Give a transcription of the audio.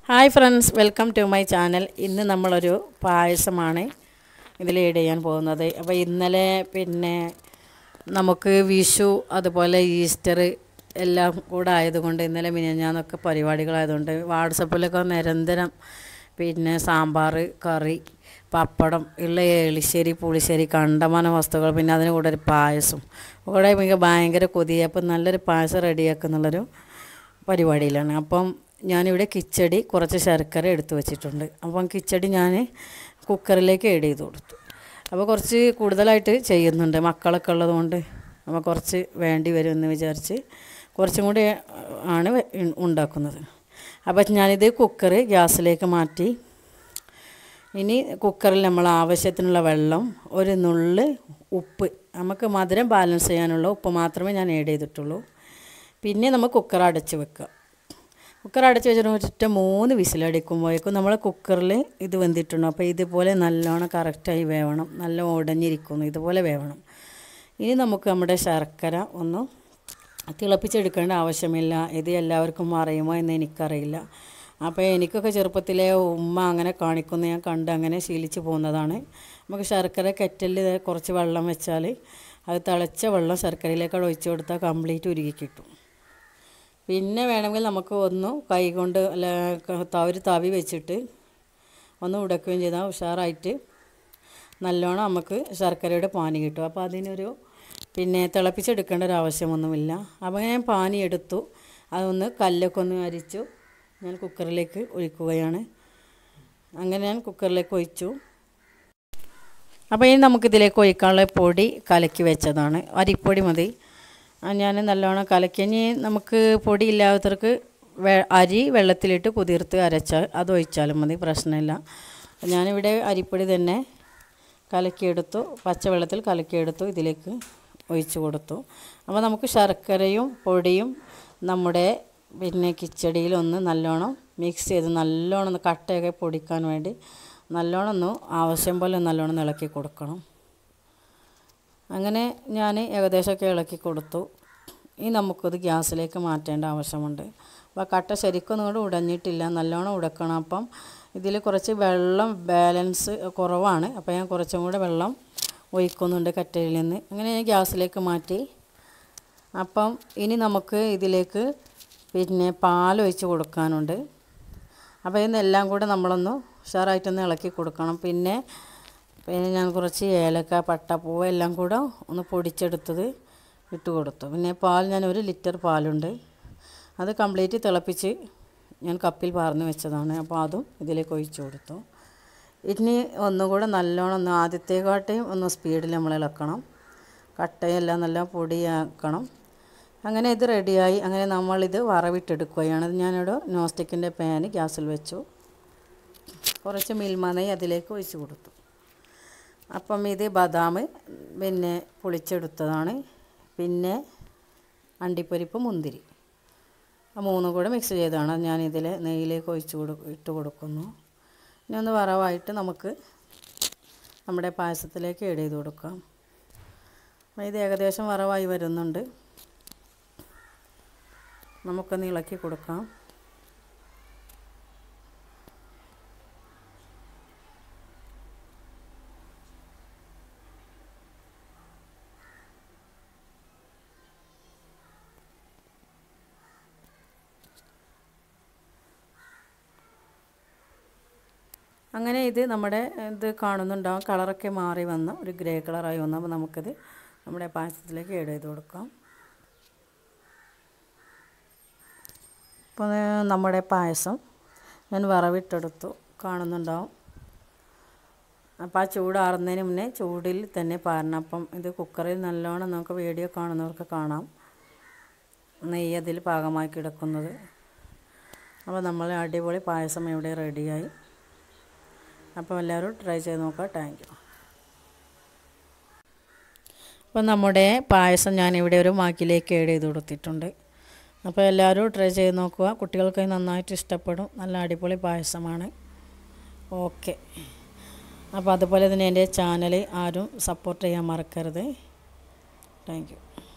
hi friends welcome to my channel ഇന്ന് നമ്മളൊരു പായസമാണ് ഇതിൽ ഏഡ് ചെയ്യാൻ പോകുന്നത് അപ്പോൾ ഇന്നലെ പിന്നെ നമുക്ക് വിഷു അതുപോലെ ഈസ്റ്റർ എല്ലാം കൂടെ ആയതുകൊണ്ട് ഇന്നലെ മിനിഞ്ഞാന്നൊക്കെ പരിപാടികളായതുകൊണ്ട് വാട്സപ്പിലൊക്കെ നിരന്തരം പിന്നെ സാമ്പാർ കറി പപ്പടം ഉള്ള എളിശ്ശേരി പുളിശ്ശേരി കണ്ടമാന വസ്തുക്കൾ പിന്നെ അതിന് കൂടെ ഒരു പായസം കൂടെ എനിക്ക് ഭയങ്കര കൊതിയ അപ്പം നല്ലൊരു പായസം റെഡിയാക്കുന്നുള്ളൊരു പരിപാടിയിലാണ് അപ്പം ഞാനിവിടെ കിച്ചടി കുറച്ച് ശർക്കര എടുത്തു വെച്ചിട്ടുണ്ട് അപ്പം കിച്ചടി ഞാൻ കുക്കറിലേക്ക് ആഡ് ചെയ്ത് കൊടുത്തു അപ്പോൾ കുറച്ച് കൂടുതലായിട്ട് ചെയ്യുന്നുണ്ട് മക്കളൊക്കെ ഉള്ളതുകൊണ്ട് അപ്പോൾ കുറച്ച് വേണ്ടി വരുമെന്ന് വിചാരിച്ച് കുറച്ചും കൂടി ആണ് വെ- ഉണ്ടാക്കുന്നത് അപ്പം ഞാനിത് കുക്കർ ഗ്യാസിലേക്ക് മാറ്റി ഇനി കുക്കറിൽ നമ്മൾ ആവശ്യത്തിനുള്ള വെള്ളം ഒരു നുള്ള് ഉപ്പ് നമുക്ക് മധുരം ബാലൻസ് ചെയ്യാനുള്ള ഉപ്പ് മാത്രമേ ഞാൻ ആഡ് ചെയ്തിട്ടുള്ളൂ പിന്നെ നമ്മൾ കുക്കർ അടച്ച് വെക്കുക കുക്കർ അടച്ച് വെച്ചിട്ട് ഒറ്റ മൂന്ന് വിസിലടിക്കുമ്പോഴേക്കും നമ്മൾ കുക്കറിൽ ഇത് വെന്തിട്ടുണ്ട് അപ്പോൾ ഇതുപോലെ നല്ലോണം കറക്റ്റായി വേവണം നല്ല ഉടഞ്ഞിരിക്കുന്നു ഇതുപോലെ വേവണം ഇനി നമുക്ക് നമ്മുടെ ശർക്കര ഒന്ന് തിളപ്പിച്ചെടുക്കേണ്ട ആവശ്യമില്ല ഇത് എല്ലാവർക്കും അറിയുമോ എന്ന് എനിക്കറിയില്ല അപ്പോൾ എനിക്കൊക്കെ ചെറുപ്പത്തിലെ ഉമ്മ അങ്ങനെ കാണിക്കുന്ന ഞാൻ കണ്ട് അങ്ങനെ ശീലിച്ച് പോകുന്നതാണ് നമുക്ക് ശർക്കര കെറ്റലിൽ കുറച്ച് വെള്ളം വെച്ചാൽ അത് തിളച്ച വെള്ളം ശർക്കരയിലേക്ക് ഒഴിച്ച് കൊടുത്താൽ കംപ്ലീറ്റ് ഉരുകി കിട്ടും പിന്നെ വേണമെങ്കിൽ നമുക്ക് ഒന്ന് കൈ കൊണ്ട് അല്ല ക- ത- ഒരു തവി വെച്ചിട്ട് ഒന്ന് ഉടക്കുകയും ചെയ്താൽ ഉഷാറായിട്ട് നല്ലോണം നമുക്ക് ശർക്കരയുടെ പാനി കിട്ടും അപ്പോൾ അതിനൊരു പിന്നെ തിളപ്പിച്ചെടുക്കേണ്ട ഒരു ആവശ്യമൊന്നുമില്ല അപ്പോൾ ഞാൻ പാനി എടുത്തു അതൊന്ന് കല്ലൊക്കെ ഒന്ന് അരിച്ചു ഞാൻ കുക്കറിലേക്ക് ഒഴിക്കുകയാണ് അങ്ങനെ ഞാൻ കുക്കറിലേക്ക് ഒഴിച്ചു അപ്പോൾ ഇനി നമുക്കിതിലേക്ക് ഒഴിക്കാനുള്ള പൊടി കലക്കി വെച്ചതാണ് അരിപ്പൊടി മതി ആ ഞാൻ നല്ലോണം കലക്കി ഇനി നമുക്ക് പൊടി ഇല്ലാത്തവർക്ക് വെ അരി വെള്ളത്തിലിട്ട് കുതിർത്ത് അരച്ചാൽ അത് ഒഴിച്ചാലും മതി പ്രശ്നമില്ല അപ്പോൾ ഞാനിവിടെ അരിപ്പൊടി തന്നെ കലക്കിയെടുത്തു പച്ചവെള്ളത്തിൽ കലക്കിയെടുത്തു ഇതിലേക്ക് ഒഴിച്ച് കൊടുത്തു അപ്പോൾ നമുക്ക് ശർക്കരയും പൊടിയും നമ്മുടെ പിന്നെ കിച്ചടിയിലൊന്ന് നല്ലോണം മിക്സ് ചെയ്ത് നല്ലോണം ഒന്ന് കട്ടയൊക്കെ പൊടിക്കാൻ വേണ്ടി നല്ലോണം ഒന്ന് ആവശ്യം പോലെ നല്ലോണം ഒന്ന് ഇളക്കി കൊടുക്കണം അങ്ങനെ ഞാൻ ഏകദേശമൊക്കെ ഇളക്കി കൊടുത്തു ഇനി നമുക്കത് ഗ്യാസിലേക്ക് മാറ്റേണ്ട ആവശ്യമുണ്ട് അപ്പോൾ കട്ട ശരിക്കൊന്നും കൂടെ ഉടഞ്ഞിട്ടില്ല നല്ലോണം ഉടക്കണം അപ്പം ഇതിൽ കുറച്ച് വെള്ളം ബാലൻസ് കുറവാണ് അപ്പോൾ ഞാൻ കുറച്ചും കൂടെ വെള്ളം ഒഴിക്കുന്നുണ്ട് കറ്റയിൽ നിന്ന് അങ്ങനെ ഞാൻ ഗ്യാസിലേക്ക് മാറ്റി അപ്പം ഇനി നമുക്ക് ഇതിലേക്ക് പിന്നെ പാലൊഴിച്ച് കൊടുക്കാനുണ്ട് അപ്പോൾ ഇതെല്ലാം കൂടെ നമ്മളൊന്ന് ഉഷാറായിട്ടൊന്ന് ഇളക്കി കൊടുക്കണം പിന്നെ പിന്നെ ഞാൻ കുറച്ച് ഏലക്ക പട്ടപ്പൂവ് എല്ലാം കൂടെ ഒന്ന് പൊടിച്ചെടുത്തത് ഇട്ട് കൊടുത്തു പിന്നെ പാൽ ഞാൻ ഒരു ലിറ്റർ പാലുണ്ട് അത് കംപ്ലീറ്റ് തിളപ്പിച്ച് ഞാൻ കപ്പിൽ പാർന്ന് വെച്ചതാണ് അപ്പോൾ അതും ഇതിലേക്ക് ഒഴിച്ചു കൊടുത്തു ഇനി ഒന്നുകൂടെ നല്ലോണം ഒന്ന് ആദ്യത്തെക്കാട്ടിയും ഒന്ന് സ്പീഡിൽ നമ്മൾ ഇളക്കണം കട്ടയെല്ലാം നല്ല പൊടിയാക്കണം അങ്ങനെ ഇത് റെഡിയായി അങ്ങനെ നമ്മളിത് വറവിട്ടെടുക്കുകയാണ് ഇത് ഞാനിവിടെ നോൺ സ്റ്റിക്കിൻ്റെ പാന് ഗ്യാസിൽ വെച്ചു കുറച്ച് മിൽമനൈ അതിലേക്ക് ഒഴിച്ച് കൊടുത്തു അപ്പം ഇത് ബദാം പിന്നെ പൊളിച്ചെടുത്തതാണ് പിന്നെ അണ്ടിപ്പരിപ്പ് മുന്തിരി ആ മൂന്നും കൂടെ മിക്സ് ചെയ്താണ് ഞാൻ ഇതിൽ നെയ്യിലേക്ക് ഒഴിച്ച് കൊടു ഇട്ട് കൊടുക്കുന്നു ഇനി ഒന്ന് വറവായിട്ട് നമുക്ക് നമ്മുടെ പായസത്തിലേക്ക് ആഡ് ചെയ്ത് കൊടുക്കാം അപ്പോൾ ഇത് ഏകദേശം വറവായി വരുന്നുണ്ട് നമുക്കൊന്ന് ഇളക്കി കൊടുക്കാം അങ്ങനെ ഇത് നമ്മുടെ ഇത് കാണുന്നുണ്ടാവും കളറൊക്കെ മാറി വന്ന ഒരു ഗ്രേ കളറായി വന്നു അപ്പോൾ നമുക്കിത് നമ്മുടെ പായസത്തിലേക്ക് ആഡ് ചെയ്ത് കൊടുക്കാം അപ്പോൾ നമ്മുടെ പായസം ഞാൻ വറവിട്ടെടുത്തു കാണുന്നുണ്ടാവും അപ്പോൾ ആ ചൂടാറുന്നതിന് മുന്നേ ചൂടിൽ തന്നെ പാരണം അപ്പം ഇത് കുക്കറിൽ നല്ലോണം നമുക്ക് വീഡിയോ കാണുന്നവർക്ക് കാണാം നെയ്യ് അതിൽ പാകമായി കിടക്കുന്നത് അപ്പോൾ നമ്മൾ അടിപൊളി പായസം ഇവിടെ റെഡിയായി അപ്പോൾ എല്ലാവരും ട്രൈ ചെയ്ത് നോക്കുക താങ്ക് യു അപ്പോൾ നമ്മുടെ പായസം ഞാനിവിടെ ഒരു മാക്കിലേക്ക് ഏഡ് ചെയ്ത് കൊടുത്തിട്ടുണ്ട് അപ്പോൾ എല്ലാവരും ട്രൈ ചെയ്ത് നോക്കുക കുട്ടികൾക്ക് നന്നായിട്ട് ഇഷ്ടപ്പെടും നല്ല അടിപൊളി പായസമാണ് ഓക്കെ അപ്പോൾ അതുപോലെ തന്നെ എൻ്റെ ചാനൽ ആരും സപ്പോർട്ട് ചെയ്യാൻ മറക്കരുത് താങ്ക് യു